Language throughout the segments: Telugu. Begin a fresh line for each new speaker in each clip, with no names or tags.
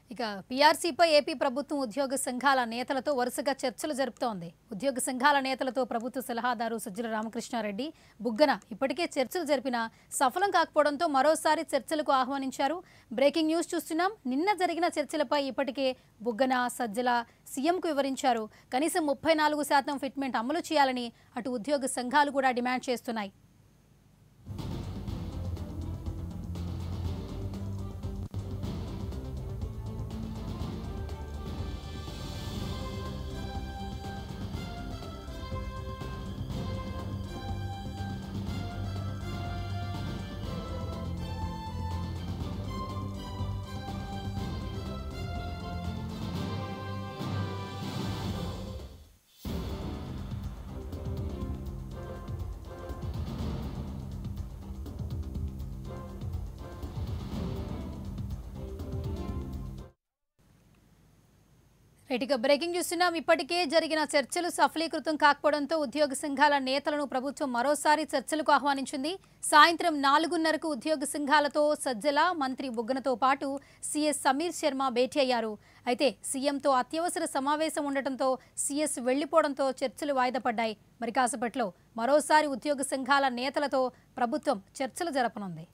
ఇక పీఆర్సీపై ఏపీ ప్రభుత్వం ఉద్యోగ సంఘాల నేతలతో వరుసగా చర్చలు జరుపుతోంది ఉద్యోగ సంఘాల నేతలతో ప్రభుత్వ సలహాదారు సజ్జల రామకృష్ణారెడ్డి బుగ్గన ఇప్పటికే చర్చలు జరిపినా సఫలం కాకపోవడంతో మరోసారి చర్చలకు ఆహ్వానించారు బ్రేకింగ్ న్యూస్ చూస్తున్నాం నిన్న జరిగిన చర్చలపై ఇప్పటికే బుగ్గన సజ్జల సీఎంకు వివరించారు కనీసం ముప్పై నాలుగు శాతం ఫిట్మెంట్ అమలు చేయాలని అటు ఉద్యోగ సంఘాలు కూడా డిమాండ్ చేస్తున్నాయి రైట్ ఇక బ్రేకింగ్ చూస్తున్నాం ఇప్పటికే జరిగిన చర్చలు సఫలీకృతం కాకపోవడంతో ఉద్యోగ సంఘాల నేతలను ప్రభుత్వం మరోసారి చర్చలకు ఆహ్వానించింది సాయంత్రం నాలుగున్నరకు ఉద్యోగ సంఘాలతో సజ్జల మంత్రి బుగ్గనతో పాటు సీఎస్ సమీర్ శర్మ భేటీ అయ్యారు అయితే సీఎంతో అత్యవసర సమావేశం ఉండటంతో సీఎస్ వెళ్లిపోవడంతో చర్చలు వాయిదా పడ్డాయి మరి కాసేపట్లో మరోసారి ఉద్యోగ సంఘాల నేతలతో ప్రభుత్వం చర్చలు జరపనుంది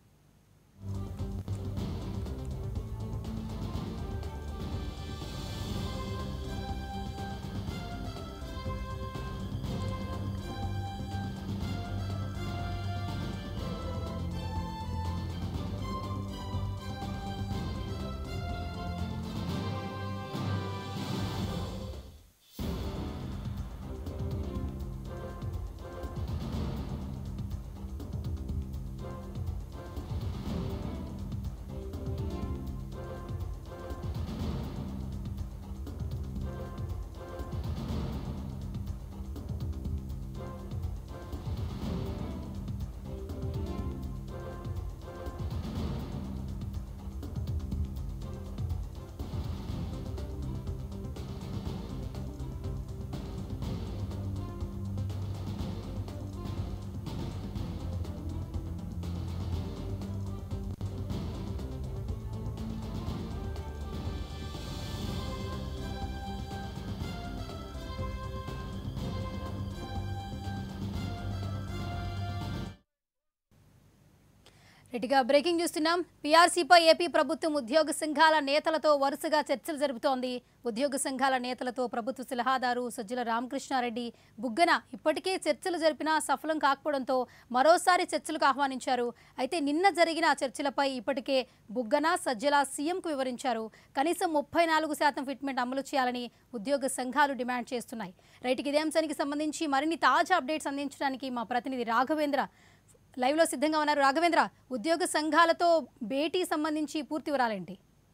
ఇటుగా బ్రేకింగ్ చూస్తున్నాం పీఆర్సీపై ఏపీ ప్రభుత్వం ఉద్యోగ సంఘాల నేతలతో వరుసగా చర్చలు జరుపుతోంది ఉద్యోగ సంఘాల నేతలతో ప్రభుత్వ సలహాదారు సజ్జల రామకృష్ణారెడ్డి బుగ్గన ఇప్పటికే చర్చలు జరిపినా సఫలం కాకపోవడంతో మరోసారి చర్చలకు ఆహ్వానించారు అయితే నిన్న జరిగిన చర్చలపై ఇప్పటికే బుగ్గన సజ్జల సీఎంకు వివరించారు కనీసం ముప్పై నాలుగు శాతం ఫిట్మెంట్ అమలు చేయాలని ఉద్యోగ సంఘాలు డిమాండ్ చేస్తున్నాయి రైట్కి ఇదే అంశానికి సంబంధించి మరిన్ని తాజా అప్డేట్స్ అందించడానికి మా ప్రతినిధి రాఘవేంద్ర లైవ్లో సిద్ధంగా ఉన్నారు రాఘవేంద్ర ఉద్యోగ సంఘాలతో భేటీ సంబంధించి పూర్తి వివరాలేంటి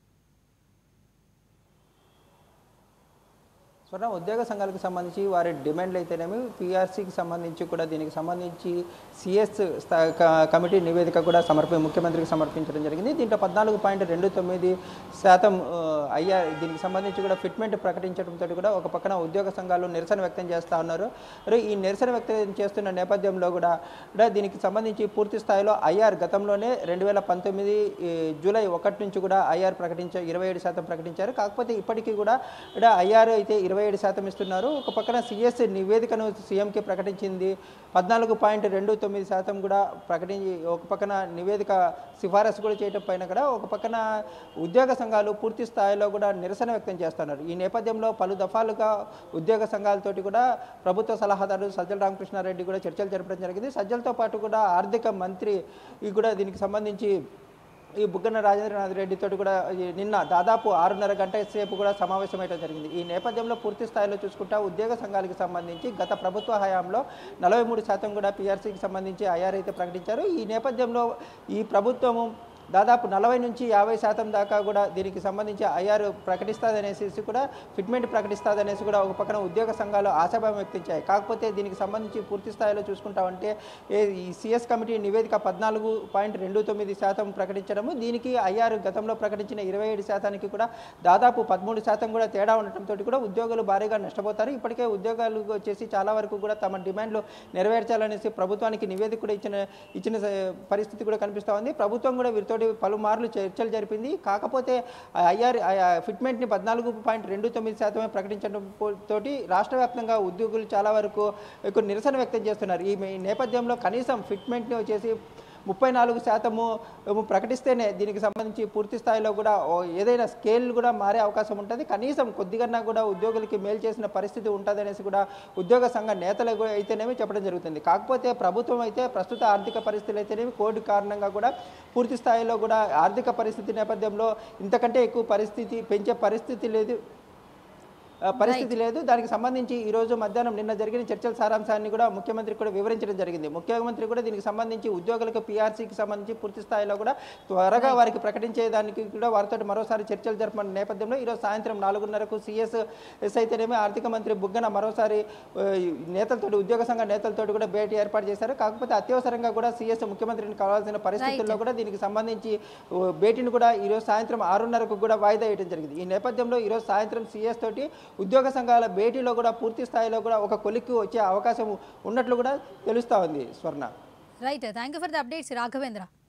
స్వర్ణ ఉద్యోగ సంఘాలకు సంబంధించి వారి డిమాండ్లు అయితేనేమి పీఆర్సీకి సంబంధించి కూడా దీనికి సంబంధించి సిఎస్ కమిటీ నివేదిక కూడా సమర్పి ముఖ్యమంత్రికి సమర్పించడం జరిగింది దీంట్లో పద్నాలుగు పాయింట్ రెండు తొమ్మిది శాతం ఆ, అయ్యా దీనికి సంబంధించి కూడా ఫిట్మెంట్ ప్రకటించడంతో కూడా ఒక పక్కన ఉద్యోగ సంఘాలు నిరసన వ్యక్తం చేస్తూ ఉన్నారు మరి ఈ నిరసన వ్యక్తం చేస్తున్న నేపథ్యంలో కూడా కూడా దీనికి సంబంధించి పూర్తి స్థాయిలో ఐఆర్ గతంలోనే రెండు వేల పంతొమ్మిది ఈ జూలై ఒకటి నుంచి కూడా ఐఆర్ ప్రకటించారు ఇరవై ఏడు శాతం ప్రకటించారు కాకపోతే ఇప్పటికీ కూడా ఇక్కడ ఐఆర్ అయితే ఇరవై ఏడు శాతం ఇస్తున్నారు ఒక పక్కన సిఎస్ నివేదికను సీఎంకి ప్రకటించింది పద్నాలుగు పాయింట్ రెండు తొమ్మిది శాతం కూడా ప్రకటించి ఒక పక్కన నివేదిక సిఫారసు కూడా చేయటం పైన కూడా ఒక పక్కన ఉద్యోగ సంఘాలు పూర్తి స్థాయిలో కూడా నిరసన వ్యక్తం చేస్తున్నారు ఈ నేపథ్యంలో పలు దఫాలుగా ఉద్యోగ సంఘాలతోటి కూడా ప్రభుత్వ సలహాదారు సజ్జల రామకృష్ణారెడ్డి కూడా చర్చలు జరపడం జరిగింది సజ్జలతో పాటు కూడా ఆర్థిక మంత్రి ఈ కూడా దీనికి సంబంధించి ఈ బుగ్గన రాజేంద్రనాథ్ రెడ్డితో కూడా ఈ నిన్న దాదాపు ఆరున్నర గంట సేపు కూడా సమావేశమయ్యడం జరిగింది ఈ నేపథ్యంలో పూర్తి స్థాయిలో చూసుకుంటా ఉద్యోగ సంఘాలకు సంబంధించి గత ప్రభుత్వ హయాంలో నలభై మూడు శాతం కూడా పీఆర్సీకి సంబంధించి ఐఆర్ అయితే ప్రకటించారు ఈ నేపథ్యంలో ఈ ప్రభుత్వము దాదాపు నలభై నుంచి యాభై శాతం దాకా కూడా దీనికి సంబంధించి ఐఆర్ ప్రకటిస్తుందనేసి కూడా ఫిట్మెంట్ ప్రకటిస్తుందనేసి కూడా ఒక పక్కన ఉద్యోగ సంఘాలు ఆశాభావం వ్యక్తించాయి కాకపోతే దీనికి సంబంధించి పూర్తి స్థాయిలో చూసుకుంటామంటే ఏ- ఈ సిఎస్ కమిటీ నివేదిక పద్నాలుగు పాయింట్ రెండు తొమ్మిది శాతం ప్రకటించడము దీనికి ఐఆర్ గతంలో ప్రకటించిన ఇరవై ఏడు శాతానికి కూడా దాదాపు పదమూడు శాతం కూడా తేడా ఉండటంతో కూడా ఉద్యోగులు భారీగా నష్టపోతారు ఇప్పటికే ఉద్యోగాలు వచ్చేసి చాలా వరకు కూడా తమ డిమాండ్లు నెరవేర్చాలనేసి ప్రభుత్వానికి నివేదిక కూడా ఇచ్చిన ఇచ్చిన స- పరిస్థితి కూడా కనిపిస్తూ ఉంది ప్రభుత్వం కూడా వీరితో నేతలతోటి పలుమార్లు చర్చలు జరిపింది కాకపోతే ఐఆర్ ఫిట్మెంట్ని పద్నాలుగు పాయింట్ రెండు తొమ్మిది శాతమే ప్రకటించడం పో- తోటి రాష్ట్ర వ్యాప్తంగా ఉద్యోగులు చాలా వరకు ఎక్కువ నిరసన వ్యక్తం చేస్తున్నారు ఈ మే- నేపథ్యంలో కనీసం ఫిట్మెంట్ని వచ్చేసి ముప్పై నాలుగు శాతము ఏమో ప్రకటిస్తేనే దీనికి సంబంధించి పూర్తి స్థాయిలో కూడా ఓ ఏదైనా స్కేల్ కూడా మారే అవకాశం ఉంటుంది కనీసం కొద్దిగా కూడా ఉద్యోగులకి మేలు చేసిన పరిస్థితి ఉంటుంది అనేసి కూడా ఉద్యోగ సంఘ నేతలు కూడా అయితేనేమి చెప్పడం జరుగుతుంది కాకపోతే ప్రభుత్వం అయితే ప్రస్తుత ఆర్థిక పరిస్థితులు అయితేనేమి కోవిడ్ కారణంగా కూడా పూర్తి స్థాయిలో కూడా ఆర్థిక పరిస్థితి నేపథ్యంలో ఇంతకంటే ఎక్కువ పరిస్థితి పెంచే పరిస్థితి లేదు ఆ, పరిస్థితి లేదు దానికి సంబంధించి ఈ రోజు మధ్యాహ్నం నిన్న జరిగిన చర్చల సారాంశాన్ని కూడా ముఖ్యమంత్రి కూడా వివరించడం జరిగింది ముఖ్యమంత్రి కూడా దీనికి సంబంధించి ఉద్యోగులకు పీఆర్సీకి సంబంధించి పూర్తి స్థాయిలో కూడా త్వరగా వారికి ప్రకటించే దానికి కూడా వారితో మరోసారి చర్చలు జరపన్న నేపథ్యంలో ఈరోజు సాయంత్రం నాలుగున్నరకు సిఎస్ ఎస్ అయితేనేమి ఆర్థిక మంత్రి బుగ్గన మరోసారి ఆ, ఈ నేతలతోటి ఉద్యోగ సంఘ నేతలతోటి కూడా భేటీ ఏర్పాటు చేశారు కాకపోతే అత్యవసరంగా కూడా సిఎస్ ముఖ్యమంత్రిని కావాల్సిన పరిస్థితుల్లో కూడా దీనికి సంబంధించి ఓ, భేటీని కూడా ఈరోజు సాయంత్రం ఆరున్నరకు కూడా వాయిదా వేయడం జరిగింది ఈ నేపథ్యంలో ఈరోజు సాయంత్రం సిఎస్ తోటి ఉద్యోగ సంఘాల భేటీలో కూడా పూర్తి స్థాయిలో కూడా ఒక కొలిక్కి వచ్చే అవకాశం ఉన్నట్లు కూడా తెలుస్తా ఉంది Swarna
right thank you for the updates Raghavendra